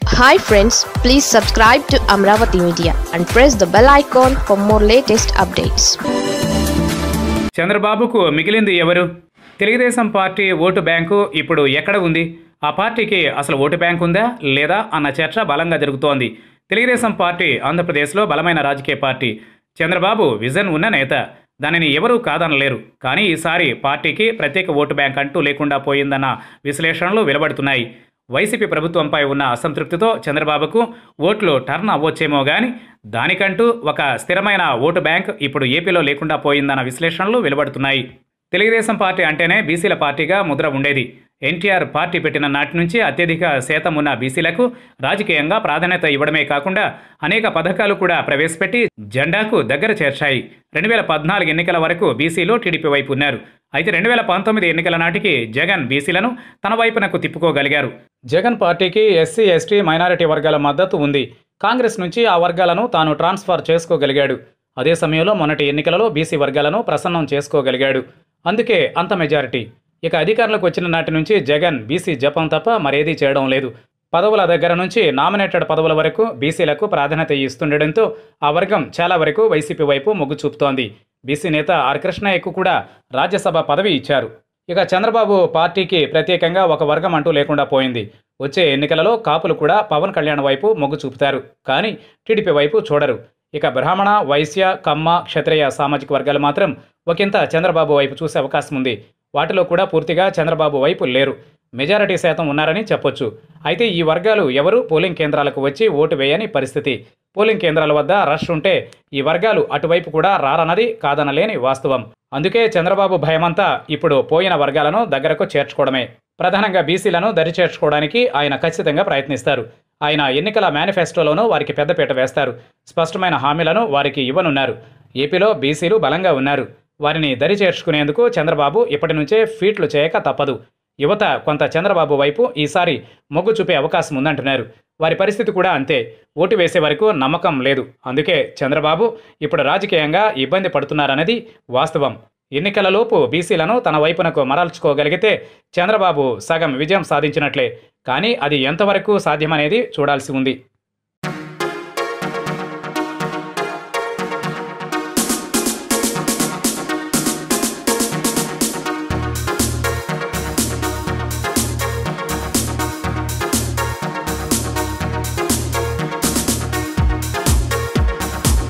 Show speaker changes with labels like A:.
A: hi friends please subscribe to Amaravati media and press the bell icon for more latest updates
B: చంద్రబాబుకు మిగిలింది ఎవరు Telugu Desam party vote bank ఇప్పుడు ఎక్కడ ఉంది ఆ పార్టీకి అసలు ఓటు బ్యాంక్ ఉందా లేదా అన్న చర్చ బలంగా జరుగుతోంది తెలుగుదేశం పార్టీ ఆంధ్రప్రదేశ్లో బలమైన రాజకీయ పార్టీ చంద్రబాబు విజన్ ఉన్న నేత దానిని ఎవరూ కాదనలేరు కానీ ఈసారి పార్టీకి ప్రత్యేక ఓటు బ్యాంక్ అంటూ లేకుండా పోయిందన్న విశ్లేషణలు వెలువడుతున్నాయి వైసీపీ ప్రభుత్వంపై ఉన్న అసంతృప్తితో చంద్రబాబుకు ఓట్లు టర్న్ అవ్వచ్చేమో కానీ దానికంటూ ఒక స్థిరమైన ఓటు బ్యాంక్ ఇప్పుడు ఏపీలో లేకుండా పోయిందన్న విశ్లేషణలు వెలువడుతున్నాయి తెలుగుదేశం పార్టీ అంటేనే బీసీల పార్టీగా ముద్ర ఉండేది ఎన్టీఆర్ పార్టీ పెట్టిన నాటి నుంచి అత్యధిక శాతం ఉన్న బీసీలకు రాజకీయంగా ప్రాధాన్యత ఇవ్వడమే కాకుండా అనేక పథకాలు కూడా ప్రవేశపెట్టి జెండాకు దగ్గర చేర్చాయి రెండు వేల పద్నాలుగు ఎన్నికల వరకు బీసీలో టీడీపీ వైపు ఉన్నారు అయితే రెండు వేల పంతొమ్మిది ఎన్నికల నాటికి జగన్ బీసీలను తన వైపునకు తిప్పుకోగలిగారు జగన్ పార్టీకి ఎస్సీ ఎస్టీ మైనారిటీ వర్గాల మద్దతు ఉంది కాంగ్రెస్ నుంచి ఆ వర్గాలను తాను ట్రాన్స్ఫర్ చేసుకోగలిగాడు అదే సమయంలో మొన్నటి ఎన్నికలలో బీసీ వర్గాలను ప్రసన్నం చేసుకోగలిగాడు అందుకే అంత మెజారిటీ ఇక అధికారంలోకి వచ్చిన నాటి నుంచి జగన్ బీసీ జపం తప్ప మరేదీ చేయడం లేదు పదవుల దగ్గర నుంచి నామినేటెడ్ పదవుల వరకు బీసీలకు ప్రాధాన్యత ఇస్తుండటంతో ఆ వర్గం చాలా వరకు వైసీపీ వైపు మొగ్గు చూపుతోంది బీసీ నేత ఆర్ కృష్ణయ్యకు కూడా రాజ్యసభ పదవి ఇచ్చారు ఇక చంద్రబాబు పార్టీకి ప్రత్యేకంగా ఒక వర్గం అంటూ లేకుండా పోయింది వచ్చే ఎన్నికలలో కాపులు కూడా పవన్ కళ్యాణ్ వైపు మొగ్గు చూపుతారు కానీ టీడీపీ వైపు చూడరు ఇక బ్రాహ్మణ వైశ్య కమ్మ క్షత్రియ సామాజిక వర్గాలు మాత్రం ఒకంత చంద్రబాబు వైపు చూసే అవకాశం ఉంది వాటిలో కూడా పూర్తిగా చంద్రబాబు వైపు లేరు మెజారిటీ శాతం ఉన్నారని చెప్పొచ్చు అయితే ఈ వర్గాలు ఎవరు పోలింగ్ కేంద్రాలకు వచ్చి ఓటు వేయని పరిస్థితి పోలింగ్ కేంద్రాల వద్ద రష్ ఉంటే ఈ వర్గాలు అటువైపు కూడా రారన్నది కాదనలేని వాస్తవం అందుకే చంద్రబాబు భయమంతా ఇప్పుడు పోయిన వర్గాలను దగ్గరకు చేర్చుకోవడమే ప్రధానంగా బీసీలను దరి చేర్చుకోవడానికి ఆయన ఖచ్చితంగా ప్రయత్నిస్తారు ఆయన ఎన్నికల మేనిఫెస్టోలోనూ వారికి పెద్దపీట వేస్తారు స్పష్టమైన హామీలను వారికి ఇవ్వనున్నారు ఏపీలో బీసీలు బలంగా ఉన్నారు వారిని దరి చేర్చుకునేందుకు చంద్రబాబు ఇప్పటి నుంచే ఫీట్లు చేయక తప్పదు యువత కొంత చంద్రబాబు వైపు ఈసారి మొగ్గు చూపే అవకాశం ఉందంటున్నారు వారి పరిస్థితి కూడా అంతే ఓటు వేసే వరకు నమ్మకం లేదు అందుకే చంద్రబాబు ఇప్పుడు రాజకీయంగా ఇబ్బంది పడుతున్నారన్నది వాస్తవం ఎన్నికలలోపు బీసీలను తన వైపునకు మరల్చుకోగలిగితే చంద్రబాబు సగం విజయం సాధించినట్లే కానీ అది ఎంతవరకు సాధ్యమనేది చూడాల్సి ఉంది